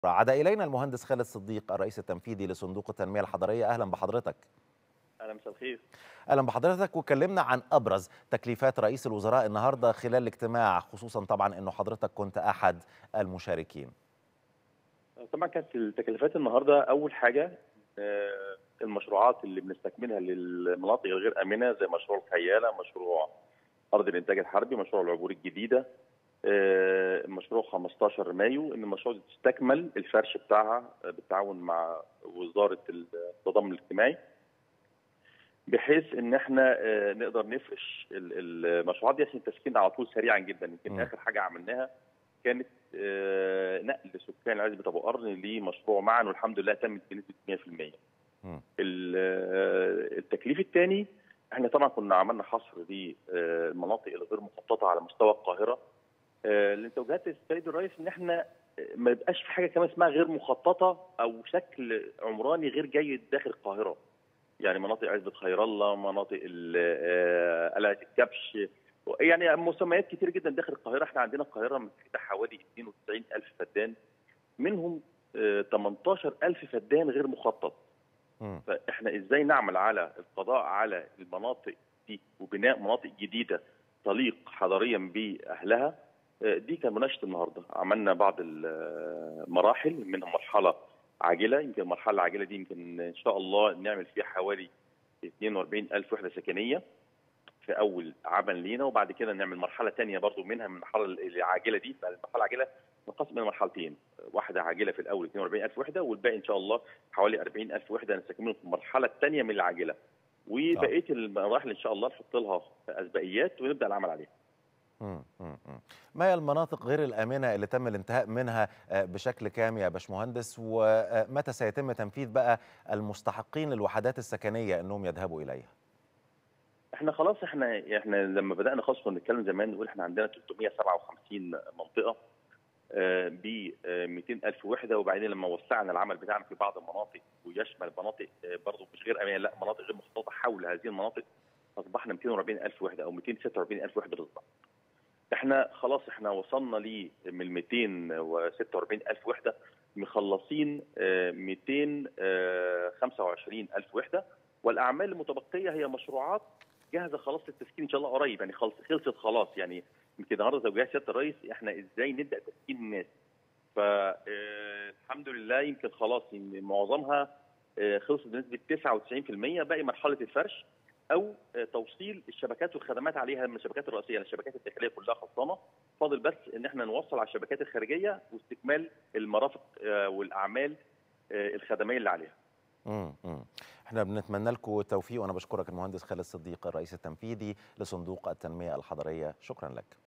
عاد إلينا المهندس خالد صديق الرئيس التنفيذي لصندوق التنمية الحضرية أهلا بحضرتك اهلا مساء الخير أهلا بحضرتك وكلمنا عن أبرز تكليفات رئيس الوزراء النهاردة خلال الاجتماع خصوصا طبعا أنه حضرتك كنت أحد المشاركين طبعا كانت التكليفات النهارده اول حاجه آه، المشروعات اللي بنستكملها للمناطق الغير امنه زي مشروع الخياله مشروع ارض الانتاج الحربي مشروع العبور الجديده آه، مشروع 15 مايو ان المشروع دي تستكمل الفرش بتاعها آه، بالتعاون مع وزاره التضامن الاجتماعي بحيث ان احنا آه، نقدر نفرش ال- المشروعات دي عشان التسكين على طول سريعا جدا يمكن مم. اخر حاجه عملناها كانت آه، نقل سكان عزبه ابو قرن لمشروع معا والحمد لله تمت بنسبه 100%. مم. ال- آه، التكليف الثاني احنا طبعا كنا عملنا حصر للمناطق الغير مخططه على مستوى القاهره آه، لان توجيهات السيد الرئيس ان احنا آه، ما يبقاش في حاجه كمان اسمها غير مخططه او شكل عمراني غير جيد داخل القاهره يعني مناطق عزبه خير الله مناطق ال- آه، قلعه الكبش يعني مسميات كتير جدا داخل القاهره احنا عندنا القاهره مساحتها حوالي 92 الف فدان منهم آه، 18 الف فدان غير مخطط مم. فاحنا ازاي نعمل على القضاء على المناطق دي وبناء مناطق جديده تليق حضاريا باهلها آه، دي كان مناقشه النهارده عملنا بعض المراحل منها مرحله عاجله يمكن المرحله العاجله دي يمكن ان شاء الله نعمل فيها حوالي 42 الف وحده سكنيه في اول عمل لينا وبعد كده نعمل مرحله ثانيه برضو منها من المرحله العاجله دي فالمرحله العاجله منقسم الى مرحلتين واحده عاجله في الاول 42000 وحده والباقي ان شاء الله حوالي 40000 وحده نستكملهم في المرحله الثانيه من العاجله وبقيه المراحل ان شاء الله نحط لها اسبقيات ونبدا العمل عليها مم. مم. مم. ما هي المناطق غير الآمنة اللي تم الانتهاء منها آه، بشكل كامل يا باشمهندس ومتى سيتم تنفيذ بقى المستحقين للوحدات السكنية أنهم يذهبوا إليها احنا خلاص احنا احنا لما بدانا خالص كنا بنتكلم زمان نقول احنا عندنا 357 منطقه ب 200000 وحده وبعدين لما وسعنا العمل بتاعنا في بعض المناطق ويشمل مناطق آه، برضه مش غير امنه لا مناطق غير مخططه حول هذه المناطق اصبحنا 240000 وحده او 246000 وحده بالظبط. احنا خلاص احنا وصلنا ل من 246000 وحده مخلصين آه، 225000 وحده والاعمال المتبقيه هي مشروعات جاهزه خلاص للتسكين ان شاء الله قريب يعني خلص خلصت خلاص يعني يمكن النهارده توجيهات سياده الرئيس احنا ازاي نبدا تسكين الناس فالحمد لله يمكن خلاص إن معظمها آه، خلصت بنسبه 99% باقي مرحله الفرش او آه، توصيل الشبكات والخدمات عليها من الشبكات الرئيسيه يعني الشبكات الداخليه كلها خلصانه فاضل بس ان احنا نوصل على الشبكات الخارجيه واستكمال المرافق آه، والاعمال آه، الخدميه اللي عليها مم. مم. احنا بنتمنى لكم التوفيق وانا بشكرك المهندس خالد صديق الرئيس التنفيذي لصندوق التنميه الحضريه شكرا لك